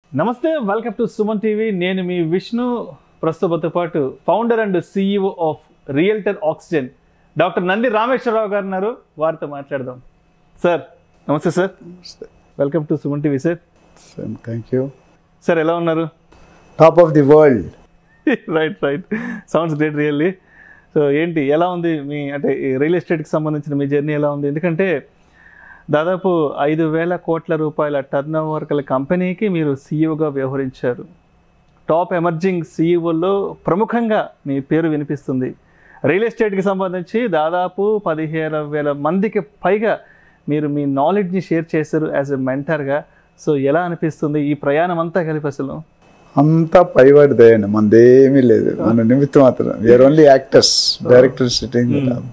నమస్తే welcome to Suman TV నేను మీ విష్ణు ప్రస్తుతంతో పాటు founder and CEO of realtor oxygen doctor Nandi Rameshwararao గారు ఉన్నారు వారితో మాట్లాడదాం సార్ నమస్తే sir welcome to Suman TV sir thank you sir ఎలా ఉన్నారు top of the world right right sounds great really so ఏంటి ఎలా ఉంది మీ అంటే ఈ రియల్ ఎస్టేట్కి సంబంధించిన మీ జర్నీ ఎలా ఉంది ఎందుకంటే దాదాపు ఐదు వేల కోట్ల రూపాయల టర్న్ ఓవర్ గల కంపెనీకి మీరు సీఈఓగా వ్యవహరించారు టాప్ ఎమర్జింగ్ సీఈఓల్లో ప్రముఖంగా మీ పేరు వినిపిస్తుంది రియల్ ఎస్టేట్కి సంబంధించి దాదాపు పదిహేను వేల మందికి పైగా మీరు మీ నాలెడ్జ్ని షేర్ చేశారు యాజ్ ఎ మెంటర్గా సో ఎలా అనిపిస్తుంది ఈ ప్రయాణం అంతా కలిపి అసలు అంతా పైవాడిదేయండి మనదేమీ లేదు మన నిమిత్తం మాత్రం we are only actors director sitting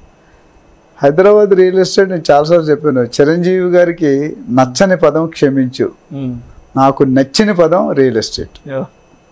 Hyderabad real estate నేను చాలాసార్లు చెప్పాను చిరంజీవి గారికి నచ్చని పదం క్షమించు నాకు నచ్చిన పదం రియల్ ఎస్టేట్ Yeah.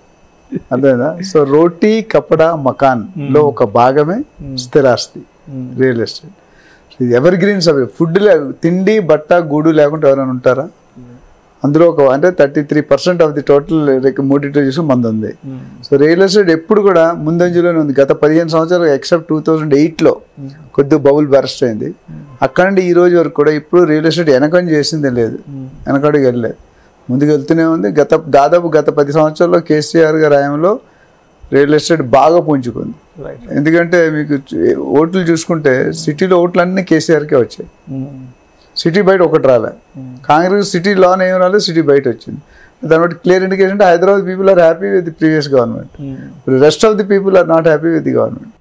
అదేనా సో రోటీ కపడా మకాన్ లో ఒక భాగమే స్థిరాస్తి Mm. రియల్ ఎస్టేట్ ఇది ఎవర్ గ్రీన్స్ అవి ఫుడ్ లే తిండి బట్ట గూడు లేకుండా ఎవరైనా ఉంటారా అందులో ఒక అంటే thirty three percent of the total మూడిటో చూసి మంది ఉంది Mm. సో రియల్ ఎస్టేట్ ఎప్పుడు కూడా ముందంజలోనే ఉంది గత పదిహేను సంవత్సరాలు ఎక్సెప్ట్ టూ థౌజండ్ ఎయిట్లో కొద్ది బబుల్ బరస్ట్ అయింది అక్కడ నుండి ఈ రోజు వరకు కూడా ఇప్పుడు రియల్ ఎస్టేట్ వెనకం చేసిందే లేదు Mm. వెనకడికి వెళ్ళలేదు ముందుకు వెళ్తూనే ఉంది గత దాదాపు గత పది సంవత్సరాల్లో కేసీఆర్ గారి హయాంలో రియల్ ఎస్టేట్ బాగా పుంజుకుంది Right. ఎందుకంటే మీకు చూ- ఓట్లు చూసుకుంటే సిటీలో ఓట్లు అన్నీ కేసీఆర్కే వచ్చాయి Mm. సిటీ బయట ఒకటి రాలే కాంగ్రెస్ సిటీ లోన్ ఏం రాలేదు సిటీ బయట వచ్చింది దాన్ని బట్టి క్లియర్ ఇండికేషన్ అంటే Hyderabad people are happy with the previous government Mm. Rest of the people are not happy with the government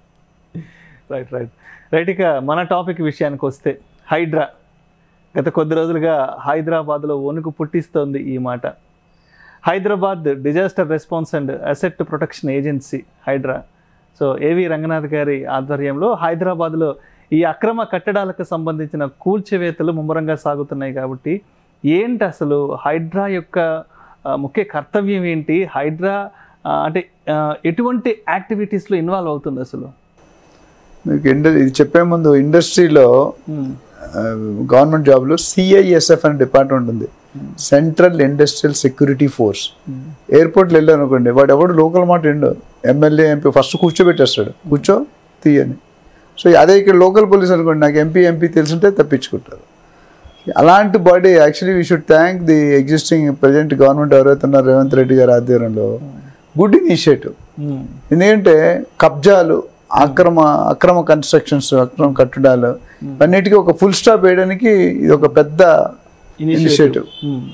right right right ఇక మన టాపిక్ విషయానికి వస్తే హైడ్రా గత కొద్ది రోజులుగా హైదరాబాద్లో వణుకు పుట్టిస్తోంది ఈ మాట Hyderabad disaster response and asset protection agency Hydraa so ఏవి రంగనాథ్ గారి ఆధ్వర్యంలో హైదరాబాద్లో ఈ అక్రమ కట్టడాలకు సంబంధించిన కూల్చివేతలు ముమ్మరంగా సాగుతున్నాయి కాబట్టి ఏంటి అసలు హైడ్రా యొక్క ఆ, ముఖ్య కర్తవ్యం ఏంటి హైడ్రా ఆ, అంటే ఆ, ఎటువంటి యాక్టివిటీస్లో ఇన్వాల్వ్ అవుతుంది అసలు మీకు ఇండ ఇది చెప్పే ముందు ఇండస్ట్రీలో గవర్నమెంట్ జాబ్లో సిఐఎస్ఎఫ్ అనే డిపార్ట్మెంట్ ఉంది సెంట్రల్ ఇండస్ట్రియల్ సెక్యూరిటీ ఫోర్స్ ఎయిర్పోర్ట్లో వెళ్ళాను అనుకోండి వాడు ఎవడు లోకల్ మాట ఎండు ఎమ్మెల్యే ఎంపీ ఫస్ట్ కూర్చోబెట్టేస్తాడు కూర్చో తీయని సో అదే ఇక్కడ లోకల్ పోలీస్ అనుకోండి నాకు ఎంపీ ఎంపీ తెలుసుంటే తప్పించుకుంటారు అలాంటి body actually we should thank the existing present government ఎవరైతే ఉన్నారో రేవంత్ రెడ్డి గారి ఆధ్వర్యంలో గుడ్ ఇనిషియేటివ్ ఎందుకంటే కబ్జాలు అక్రమ అక్రమ కన్స్ట్రక్షన్స్ అక్రమ కట్టడాలు అన్నిటికీ ఒక ఫుల్ స్టాప్ వేయడానికి ఇది ఒక పెద్ద ఇనిషియేటివ్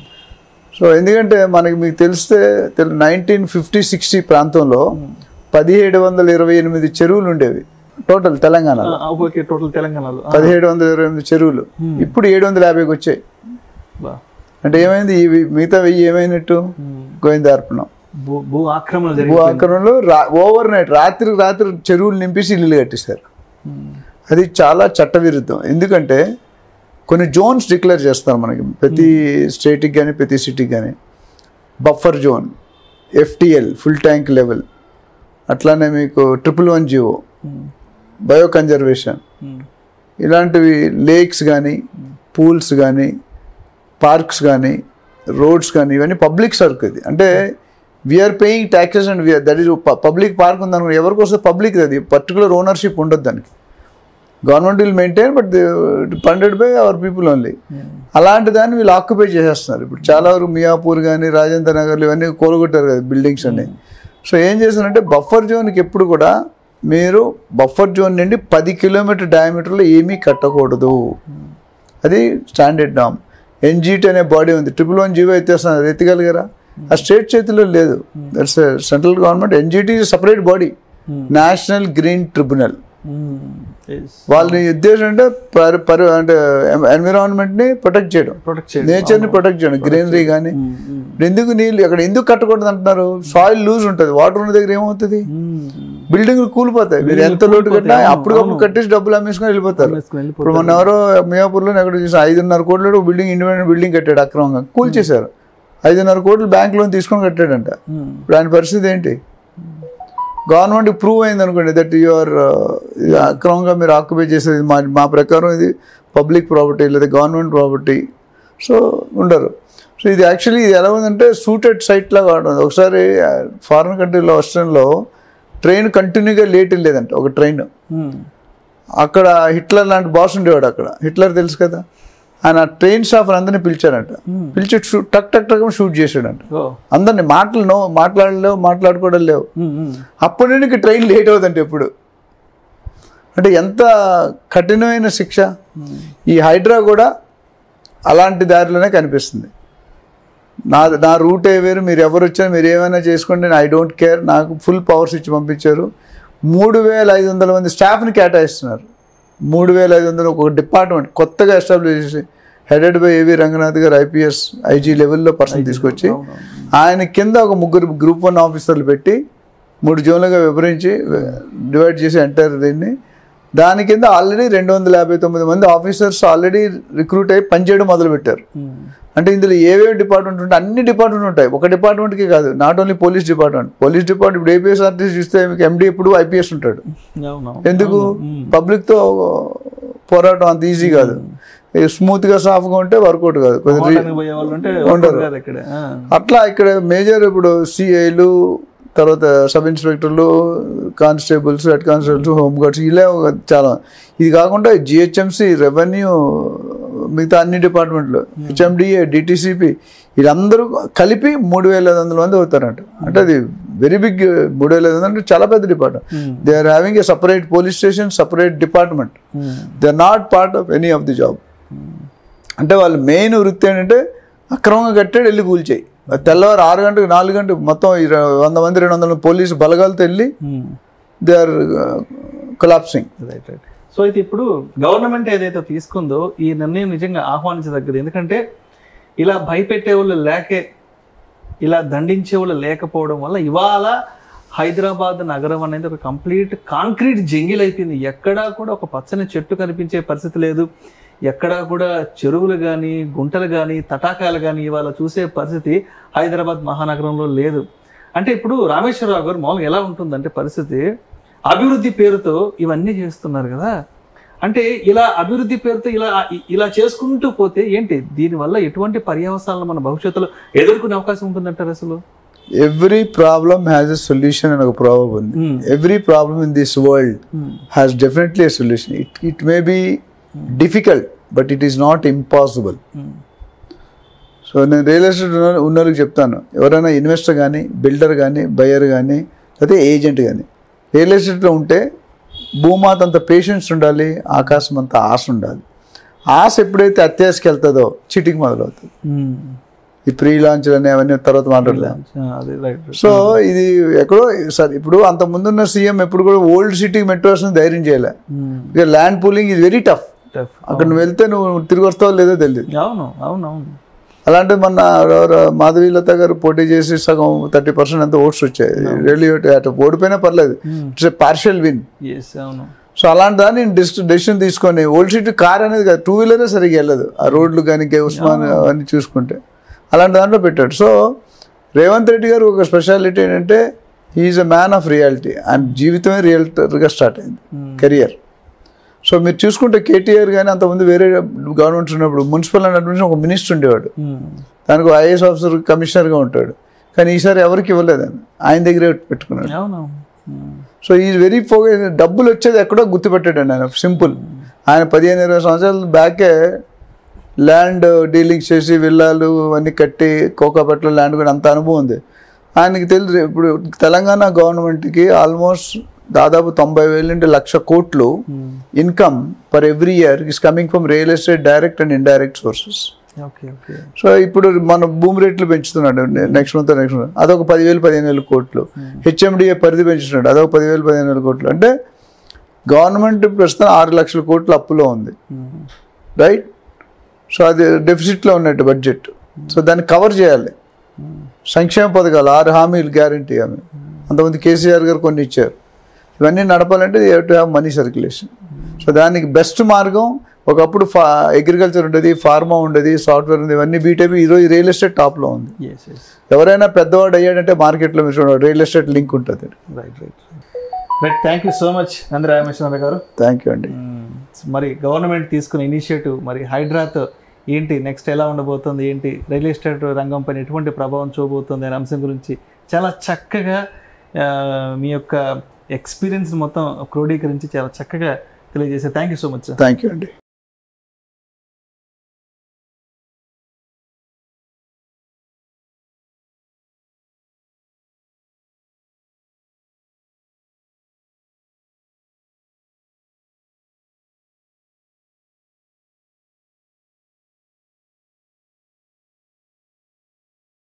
సో ఎందుకంటే మనకి మీకు తెలిస్తే నైన్టీన్ ఫిఫ్టీ సిక్స్టీ ప్రాంతంలో పదిహేడు వందల ఇరవై ఎనిమిది చెరువులు ఉండేవి టోటల్ తెలంగాణలో ఓకే టోటల్ తెలంగాణలో ఆ, పదిహేడు వందల ఇరవై ఎనిమిది చెరువులు ఇప్పుడు ఏడు వందల యాభైకి వచ్చాయి బా. అంటే ఏమైంది ఇవి మిగతా వెయ్యి ఏమైనట్టు గోవిందార్పణం భూ భూ ఆక్రమణ భూ జరిగింది ఆక్రమణలో రా ఓవర్ నైట్ రాత్రికి రాత్రి చెరువులు నింపేసి ఇల్లు కట్టేశారు అది చాలా చట్టవిరుద్ధం ఎందుకంటే కొన్ని జోన్స్ డిక్లేర్ చేస్తారు మనకి ప్రతి స్టేట్కి కానీ ప్రతి సిటీకి కానీ buffer zone FTL full tank level అట్లానే మీకు triple one GO bio conservation ఇలాంటివి లేక్స్ కానీ పూల్స్ కానీ పార్క్స్ కానీ రోడ్స్ కానీ ఇవన్నీ పబ్లిక్ సర్క్ ఇది అంటే we are paying taxes and we are that is public park ఉందనుకో ఎవరికి వస్తే పబ్లిక్ అది పర్టికులర్ ఓనర్షిప్ ఉండదు దానికి government will maintain but funded by our people only అలాంటి దాన్ని వీళ్ళు ఆక్యుపై చేసేస్తున్నారు ఇప్పుడు చాలా వరకు మియాపూర్ కానీ రాజేంద్ర నగర్లు ఇవన్నీ కూలగొట్టారు కదా బిల్డింగ్స్ అన్ని సో ఏం చేస్తారంటే బఫర్ జోన్కి ఎప్పుడు కూడా మీరు బఫర్ జోన్ నుండి పది కిలోమీటర్ డయామీటర్లో ఏమీ కట్టకూడదు అది స్టాండర్డ్ డామ్ ఎన్జీటీ అనే బాడీ ఉంది ట్రిపుల్ వన్ జీవో ఎత్తేస్తున్నారు అది ఎత్తగలిగారా ఆ స్టేట్ చేతిలో లేదు that's central government NGT separate body national green tribunal వాళ్ళ ఉద్దేశం అంటే పరి పరి అంటే ఎన్విరాన్మెంట్ని ప్రొటెక్ట్ చేయడం ప్రొటెక్ట్ చేయండి నేచర్ని ప్రొటెక్ట్ చేయడం గ్రీనరీ కానీ ఇప్పుడు ఎందుకు నీళ్ళు అక్కడ ఎందుకు కట్టకూడదు అంటున్నారు సాయిల్ లూజ్ ఉంటుంది వాటర్ ఉన్న దగ్గర ఏమవుతుంది బిల్డింగ్లు కూలిపోతాయి మీరు ఎంత లోటు కట్టినా అప్పటికప్పుడు కట్టేసి డబ్బులు అమ్మేసుకొని వెళ్ళిపోతారు ఇప్పుడు మొన్న ఎవరో మియాపూర్లో ఎక్కడ చూసి ఐదున్నర కోట్ల బిల్డింగ్ ఇండిపెండెంట్ బిల్డింగ్ కట్టాడు అక్రమంగా కూల్చేశారు ఐదున్నర కోట్లు బ్యాంక్ లోన్ తీసుకొని కట్టాడంట ఇప్పుడు ఆయన పరిస్థితి ఏంటి గవర్నమెంట్ ప్రూవ్ అయింది అనుకోండి దట్ యువర్ అక్రమంగా మీరు ఆక్యుపై చేసేది మా మా ప్రకారం ఇది పబ్లిక్ ప్రాపర్టీ లేదా గవర్నమెంట్ ప్రాపర్టీ సో ఉండరు సో ఇది యాక్చువల్లీ ఇది ఎలా ఉందంటే సూటెడ్ సైట్ లాగా ఉంటుంది ఒకసారి ఫారిన్ కంట్రీలో వెస్ట్రన్లో ట్రైన్ కంటిన్యూగా లేట్ వెళ్ళేదంట ఒక ట్రైన్ ఉమ్. అక్కడ హిట్లర్ లాంటి బాస్ ఉండేవాడు అక్కడ హిట్లర్ తెలుసు కదా ఆయన ట్రైన్ స్టాఫ్ అందరినీ పిలిచారంట పిలిచి షూట్ టక్ టక్ టక్ షూట్ చేశాడంట ఓ అందరిని మాటలు నో మాట్లాడలేవు మాట్లాడుకోవడం లేవు ఉమ్, ఉమ్. అప్పటి నుండి ట్రైన్ లేట్ అవుతుందంటే ఎప్పుడు అంటే ఎంత కఠినమైన శిక్ష ఈ హైడ్రా కూడా అలాంటి దారిలోనే కనిపిస్తుంది నా నా రూటే వేరు మీరు ఎవరు వచ్చారు మీరు ఏమైనా చేసుకోండి ఐ డోంట్ కేర్ నాకు ఫుల్ పవర్స్ ఇచ్చి పంపించారు మూడు వేల ఐదు వందల మంది స్టాఫ్ని కేటాయిస్తున్నారు మూడు వేల ఐదు వందలు ఒక డిపార్ట్మెంట్ కొత్తగా ఎస్టాబ్లిష్ చేసి హెడెడ్ బై ఏవి రంగనాథ్ గారు ఐపీఎస్ ఐజీ లెవెల్లో పర్సన్ తీసుకొచ్చి ఆయన కింద ఒక ముగ్గురు గ్రూప్ వన్ ఆఫీసర్లు పెట్టి మూడు జోన్లుగా వివరించి డివైడ్ చేసి అంటారు దీన్ని దాని కింద ఆల్రెడీ రెండు వందల యాభై తొమ్మిది మంది ఆఫీసర్స్ ఆల్రెడీ రిక్రూట్ అయ్యి పనిచేయడం మొదలుపెట్టారు ఉమ్. అంటే ఇందులో ఏవేవి డిపార్ట్మెంట్ ఉంటాయి అన్ని డిపార్ట్మెంట్ ఉంటాయి ఒక డిపార్ట్మెంట్కి కాదు not only police department police department ఇప్పుడు ఏపీఎస్ఆర్టీసీ చూస్తే మీకు ఎండి ఎప్పుడు ఐపీఎస్ ఉంటాడు అవును ఎందుకు ఉమ్. పబ్లిక్తో పోరాటం అంత ఈజీ కాదు స్మూత్గా సాఫ్గా ఉంటే వర్కౌట్ కాదు కొద్దిగా హోటల్కి పోయే వాళ్ళు ఉంటే ఉండరు. కాదు ఇక్కడ ఆ. అట్లా ఇక్కడ మేజర్ ఇప్పుడు సిఐలు తర్వాత సబ్ ఇన్స్పెక్టర్లు constables head constables home guards ఇలా ఒక చాలా ఇది కాకుండా జిహెచ్ఎంసి రెవెన్యూ మిగతా అన్ని డిపార్ట్మెంట్లు హెచ్ఎండిఏ డిటిసిపి వీళ్ళందరూ కలిపి మూడు వేల ఐదు వందల మంది అవుతారంట అంటే అది వెరీ బిగ్ మూడు వేల ఐదు వందలు అంటే చాలా పెద్ద department um. They are having a separate police station separate department um. They are not part of any of the job అంటే వాళ్ళ మెయిన్ వృత్తి ఏంటంటే అక్రమంగా కట్టాడు వెళ్ళి కూల్చేయి తెల్లవారు ఆరు గంటలకు నాలుగు గంటలకు మొత్తం ఇర- వంద మంది రెండు వందల పోలీసు బలగాలతో వెళ్ళి um. They are collapsing right right so అయితే ఇప్పుడు గవర్నమెంట్ ఏదైతే తీసుకుందో ఈ నిర్ణయం నిజంగా ఆహ్వానించదగ్గది ఎందుకంటే ఇలా భయపెట్టే వాళ్ళు లేకే ఇలా దండించే వాళ్ళు లేకపోవడం వల్ల ఇవాళ హైదరాబాద్ నగరం అనేది ఒక కంప్లీట్ కాంక్రీట్ జంగిల్ అయిపోయింది ఎక్కడా కూడా ఒక పచ్చని చెట్టు కనిపించే పరిస్థితి లేదు ఎక్కడా కూడా చెరువులు కానీ గుంటలు కానీ తటాకాలు కానీ ఇవాళ చూసే పరిస్థితి హైదరాబాద్ మహానగరంలో లేదు అంటే ఇప్పుడు రామేశ్వరరావు గారు మామూలుగా ఎలా ఉంటుందంటే పరిస్థితి అభివృద్ధి పేరుతో ఇవన్నీ చేస్తున్నారు కదా అంటే ఇలా అభివృద్ధి పేరుతో ఇలా ఇలా చేసుకుంటూ పోతే ఏంటి దీనివల్ల ఎటువంటి పర్యవసానాలు మన భవిష్యత్తులో ఎదుర్కొనే అవకాశం ఉంటుందంటారు అసలు every problem has a solution అని ఒక ప్రాబ్లం ఉంది Hmm. Every problem in this world has definitely a solution it it may be difficult but it is not impossible so నేను రియల్ ఎస్టేట్ ఉన్న ఉన్న వాళ్ళకి చెప్తాను ఎవరైనా ఇన్వెస్టర్ కానీ బిల్డర్ కానీ బయర్ కానీ లేకపోతే ఏజెంట్ కానీ రియల్ ఎస్టేట్లో ఉంటే భూమాత అంత పేషెన్స్ ఉండాలి ఆకాశం అంత ఆశ ఉండాలి ఆశ ఎప్పుడైతే అత్యాశకి వెళ్తుందో చీటింగ్ మొదలవుతుంది ఈ ప్రీ లాంచ్ అని అవన్నీ తర్వాత మాట్లాడలేం అదే రైట్ సో ఇది ఎక్కడో సార్ ఇప్పుడు అంత ముందున్న సీఎం ఎప్పుడు కూడా ఓల్డ్ సిటీ మెట్రోస్ ధైర్యం చేయలే ఇక land pooling is very tough అక్కడ నువ్వు వెళ్తే నువ్వు తిరిగి వస్తావో లేదో తెలియదు అవును అవును అవును అలాంటి మొన్న ఎవరో మాధవీలత గారు పోటీ చేసి సగం థర్టీ పర్సెంట్ అంత ఓట్స్ వచ్చాయి రియల్లీ అటు ఓడిపోయినా పర్లేదు ఇట్స్ పార్షియల్ విన్ ఎస్ అవును సో అలాంటి దాన్ని డెసిషన్ తీసుకొని ఓల్డ్ సిటీ కార్ అనేది కాదు టూ వీలరే సరిగ్గా వెళ్ళదు ఆ రోడ్లు కానీ కే ఉస్మాన్ అవన్నీ చూసుకుంటే అలాంటి దాంట్లో పెట్టాడు సో రేవంత్ రెడ్డి గారు ఒక స్పెషాలిటీ ఏంటంటే he is a man of reality ఆయన జీవితమే రియల్టర్గా స్టార్ట్ అయింది కెరియర్ సో మీరు చూసుకుంటే కేటీఆర్ కానీ అంతకుముందు వేరే గవర్నమెంట్స్ ఉన్నప్పుడు మున్సిపల్ అండ్ అడ్మినిస్ట్రేషన్ ఒక మినిస్టర్ ఉండేవాడు దానికి ఐఏఎస్ ఆఫీసర్ కమిషనర్గా ఉంటాడు కానీ ఈసారి ఎవరికి ఇవ్వలేదని ఆయన దగ్గరే పెట్టుకున్నాడు అవును సో ఈ వెరీ ఫోకస్ డబ్బులు వచ్చేది ఎక్కడో గుర్తుపెట్టాడండి ఆయన సింపుల్ ఆయన పదిహేను ఇరవై సంవత్సరాల బ్యాకే ల్యాండ్ డీలింగ్స్ చేసి విల్లాలు అన్నీ కట్టి కోకాపేటలో ల్యాండ్ కూడా అంత అనుభవం ఉంది ఆయనకి తెలుసు ఇప్పుడు తెలంగాణ గవర్నమెంట్కి ఆల్మోస్ట్ దాదాపు తొంభై వేల నుండి లక్ష కోట్లు income per every year is coming from real estate direct and indirect sources okay okay so ఇప్పుడు మన భూమి రేట్లు పెంచుతున్నాడు నెక్స్ట్ మంత్ నెక్స్ట్ మంత్ అదొక పదివేలు పదిహేను వేల కోట్లు హెచ్ఎండిఏ పరిధి పెంచుతున్నాడు అదొక పదివేలు పదిహేను వేల కోట్లు అంటే గవర్నమెంట్ ప్రస్తుతం ఆరు లక్షల కోట్ల అప్పులో ఉంది రైట్ సో అది డెఫిసిట్లో ఉన్నట్టు బడ్జెట్ సో దాన్ని కవర్ చేయాలి సంక్షేమ పథకాలు ఆరు హామీలు గ్యారంటీ హామీ అంతమంది కేసీఆర్ గారు కొన్ని ఇచ్చారు ఇవన్నీ నడపాలంటే you to have money circulation so దానికి బెస్ట్ మార్గం ఒకప్పుడు ఫా అగ్రికల్చర్ ఉండేది ఫార్మా ఉండేది సాఫ్ట్వేర్ ఉంది ఇవన్నీ బీటెపీ ఈరోజు రియల్ ఎస్టేట్ టాప్లో ఉంది ఎస్ ఎస్ ఎవరైనా పెద్దవాడు అయ్యాడంటే మార్కెట్లో మీరు చూడండి రియల్ ఎస్టేట్ లింక్ ఉంటుంది right right right thank you so much Nandi Rameshwar గారు థ్యాంక్ యూ అండి మ్మ్. మరి గవర్నమెంట్ తీసుకున్న ఇనిషియేటివ్ మరి హైడ్రాతో ఏంటి నెక్స్ట్ ఎలా ఉండబోతుంది ఏంటి రియల్ ఎస్టేట్ రంగం పైన ఎటువంటి ప్రభావం చూపబోతుంది అనే అంశం గురించి చాలా చక్కగా ఆ, మీ యొక్క ఎక్స్పీరియన్స్ మొత్తం క్రోడీకరించి చాలా చక్కగా తెలియజేశారు thank you so much sir thank you అండి